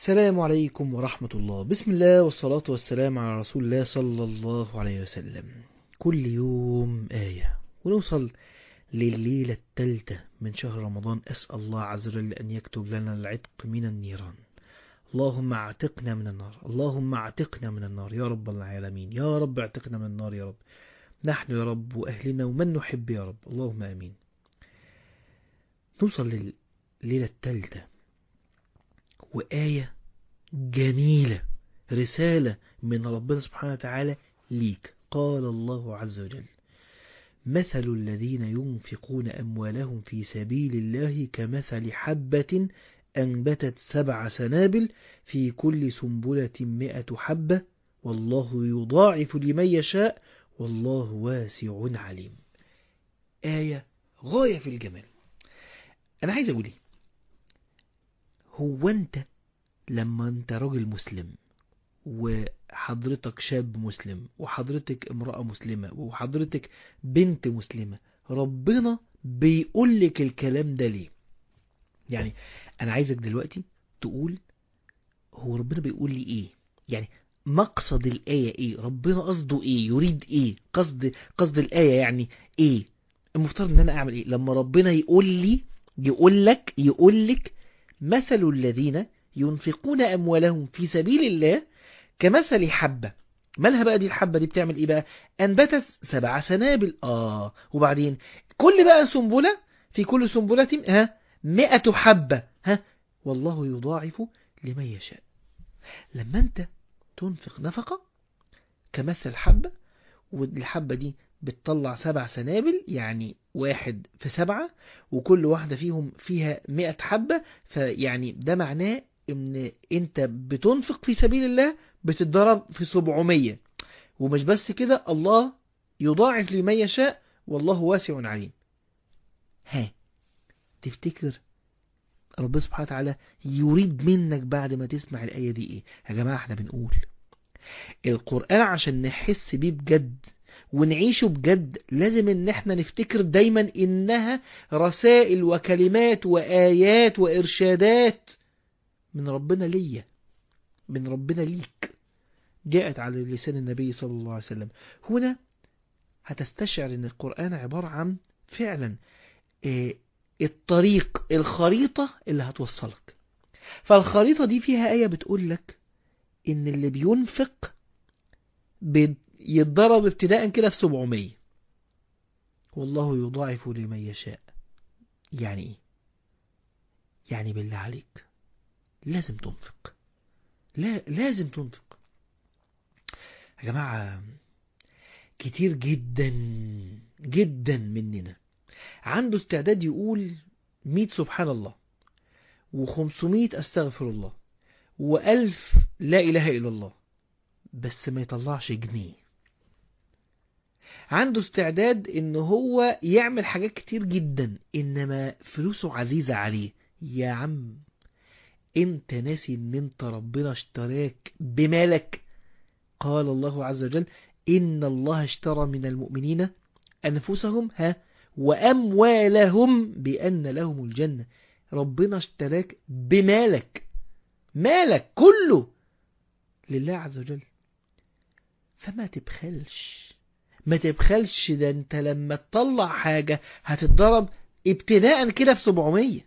السلام عليكم ورحمة الله بسم الله والصلاة والسلام على رسول الله صلى الله عليه وسلم كل يوم آية ونوصل لليلة الثالثة من شهر رمضان أسأل الله عز وجل أن يكتب لنا العتق من النيران اللهم اعتقنا من النار اللهم اعتقنا من النار يا رب العالمين يا رب اعتقنا من النار يا رب نحن يا رب وأهلنا ومن نحب يا رب اللهم آمين نوصل لليلة الثالثة وآية جميلة رسالة من ربنا سبحانه وتعالى ليك قال الله عز وجل مثل الذين ينفقون أموالهم في سبيل الله كمثل حبة أنبتت سبع سنابل في كل سنبلة مئة حبة والله يضاعف لمن يشاء والله واسع عليم آية غاية في الجمال أنا عايز أقول إيه هو أنت لما أنت راجل مسلم وحضرتك شاب مسلم وحضرتك امرأة مسلمة وحضرتك بنت مسلمة ربنا بيقول لك الكلام ده ليه يعني أنا عايزك دلوقتي تقول هو ربنا بيقول لي إيه يعني مقصد الآية إيه ربنا قصده إيه يريد إيه قصد قصد الآية يعني إيه المفترض إن أنا أعمل إيه لما ربنا يقول لي يقول لك يقول لك مثل الذين ينفقون أموالهم في سبيل الله كمثل حبة مالها بقى دي الحبة دي بتعمل إيه بقى أنبتت سبع سنابل آه وبعدين كل بقى سنبلة في كل سنبلة ها مئة حبة ها والله يضاعف لمن يشاء لما أنت تنفق نفقة كمثل حبة والحبة دي بتطلع سبع سنابل يعني واحد في سبعة وكل واحدة فيهم فيها مئة حبة فيعني ده معناه ان انت بتنفق في سبيل الله بتتضرب في سبعمية ومش بس كده الله يضاعف لمن يشاء والله واسع عليم ها تفتكر ربنا سبحانه وتعالى يريد منك بعد ما تسمع الآية دي ايه يا جماعة احنا بنقول القرآن عشان نحس بيه بجد ونعيشه بجد لازم ان احنا نفتكر دايما انها رسائل وكلمات وآيات وإرشادات من ربنا ليا من ربنا ليك جاءت على لسان النبي صلى الله عليه وسلم هنا هتستشعر ان القرآن عبارة عن فعلا الطريق الخريطة اللي هتوصلك فالخريطة دي فيها آية بتقول لك ان اللي بينفق يتضرب ابتداء كده في 700 والله يضاعف لمن يشاء يعني ايه يعني بالله عليك لازم تنفق لا لازم تنفق يا جماعة كتير جدا جدا مننا عنده استعداد يقول مئة سبحان الله وخمسمائة استغفر الله وألف لا إله إلا الله بس ما يطلعش جنيه عنده استعداد ان هو يعمل حاجات كتير جدا انما فلوسه عزيزة عليه يا عم انت ناسي ان انت ربنا اشتراك بمالك قال الله عز وجل ان الله اشترى من المؤمنين انفسهم ها واموالهم بان لهم الجنة ربنا اشتراك بمالك مالك كله لله عز وجل فما تبخلش ما تبخلش ده انت لما تطلع حاجة هتتضرب ابتداء كده في 700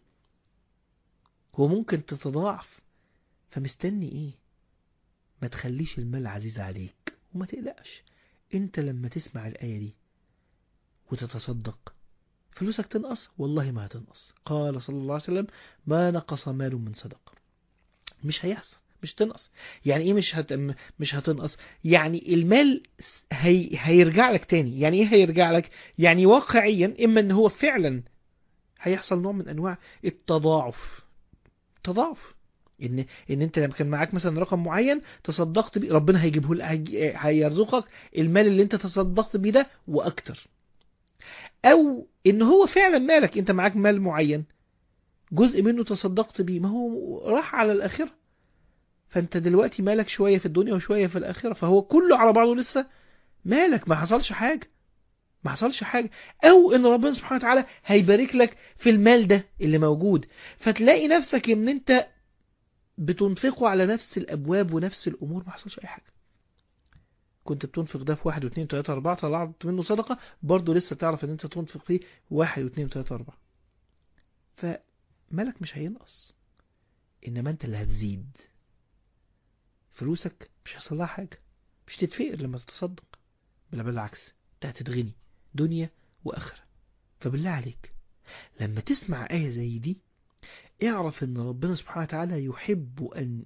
وممكن تتضاعف فمستني ايه ما تخليش المال عزيز عليك وما تقلقش انت لما تسمع الآية دي وتتصدق فلوسك تنقص والله ما هتنقص قال صلى الله عليه وسلم ما نقص مال من صدقة مش هيحصل مش تنقص يعني ايه مش هت... مش هتنقص يعني المال هي... هيرجع لك تاني يعني ايه هيرجع لك يعني واقعيا اما ان هو فعلا هيحصل نوع من انواع التضاعف تضاعف ان ان انت لما كان معاك مثلا رقم معين تصدقت بيه ربنا هيجيبه لك هيرزقك المال اللي انت تصدقت بيه ده واكتر او ان هو فعلا مالك انت معاك مال معين جزء منه تصدقت بيه ما هو راح على الاخره فانت دلوقتي مالك شوية في الدنيا وشوية في الآخرة فهو كله على بعضه لسه مالك ما حصلش حاجة ما حصلش حاجة او ان ربنا سبحانه وتعالى هيبارك لك في المال ده اللي موجود فتلاقي نفسك ان انت بتنفقه على نفس الأبواب ونفس الأمور ما حصلش أي حاجة كنت بتنفق ده في واحد واثنين وثلاثة أربعة طلعت منه صدقة برضه لسه تعرف إن أنت تنفق فيه واحد واثنين وثلاثة أربعة فمالك مش هينقص إنما أنت اللي هتزيد فلوسك مش هيحصل لها حاجة مش تتفقر لما تتصدق بل بالعكس انت هتتغني دنيا وآخرة فبالله عليك لما تسمع آية زي دي اعرف ان ربنا سبحانه وتعالى يحب ان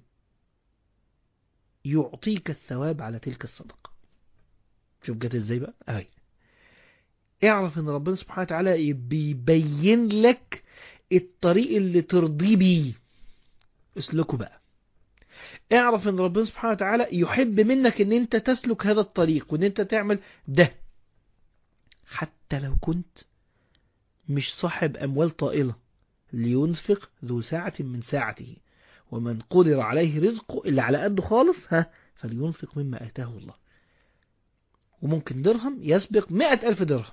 يعطيك الثواب على تلك الصدقة شوف جت ازاي بقى اهي اعرف ان ربنا سبحانه وتعالى بيبين لك الطريق اللي ترضيه بيه اسلكه بقى اعرف ان ربنا سبحانه وتعالى يحب منك ان انت تسلك هذا الطريق وان انت تعمل ده حتى لو كنت مش صاحب اموال طائلة لينفق ذو ساعة من ساعته ومن قدر عليه رزقه اللي على قده خالص ها فلينفق مما آتاه الله وممكن درهم يسبق مئة ألف درهم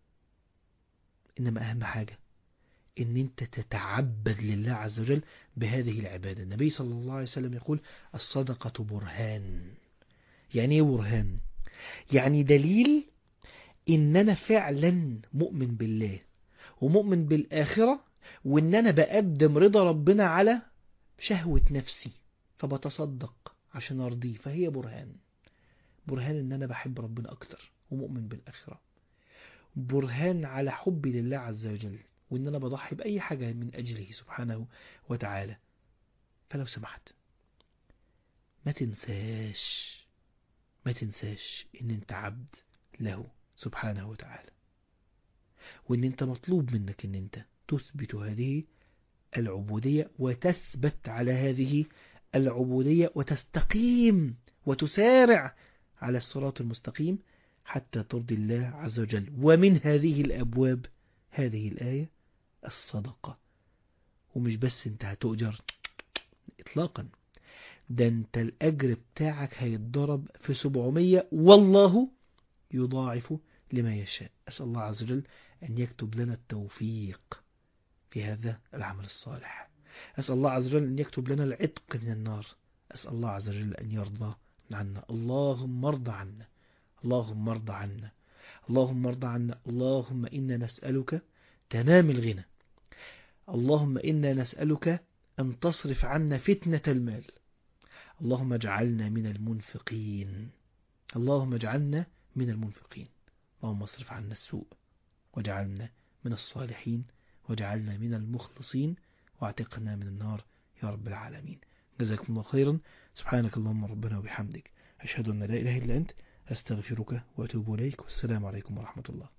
إنما أهم حاجة إن أنت تتعبد لله عز وجل بهذه العبادة النبي صلى الله عليه وسلم يقول الصدقة برهان يعني إيه برهان يعني دليل إن أنا فعلا مؤمن بالله ومؤمن بالآخرة وإن أنا بقدم رضا ربنا على شهوة نفسي فبتصدق عشان أرضيه فهي برهان برهان إن أنا بحب ربنا أكتر ومؤمن بالآخرة برهان على حبي لله عز وجل وإن أنا بضحي بأي حاجة من أجله سبحانه وتعالى فلو سمحت ما تنساش ما تنساش إن أنت عبد له سبحانه وتعالى وإن أنت مطلوب منك إن أنت تثبت هذه العبودية وتثبت على هذه العبودية وتستقيم وتسارع على الصراط المستقيم حتى ترضي الله عز وجل ومن هذه الأبواب هذه الآية الصدقة ومش بس انت هتؤجر اطلاقا ده انت الأجر بتاعك هيتضرب في 700 والله يضاعف لما يشاء أسأل الله عز وجل أن يكتب لنا التوفيق في هذا العمل الصالح أسأل الله عز وجل أن يكتب لنا العتق من النار أسأل الله عز وجل أن يرضى عنا اللهم ارضى عنا اللهم ارضى عنا اللهم ارضى عنا اللهم إنا نسألك تمام الغنى اللهم إنا نسألك أن تصرف عنا فتنة المال اللهم اجعلنا من المنفقين اللهم اجعلنا من المنفقين اللهم اصرف عنا السوء واجعلنا من الصالحين واجعلنا من المخلصين واعتقنا من النار يا رب العالمين جزاكم الله خيرا سبحانك اللهم ربنا وبحمدك أشهد أن لا إله إلا أنت أستغفرك وأتوب إليك والسلام عليكم ورحمة الله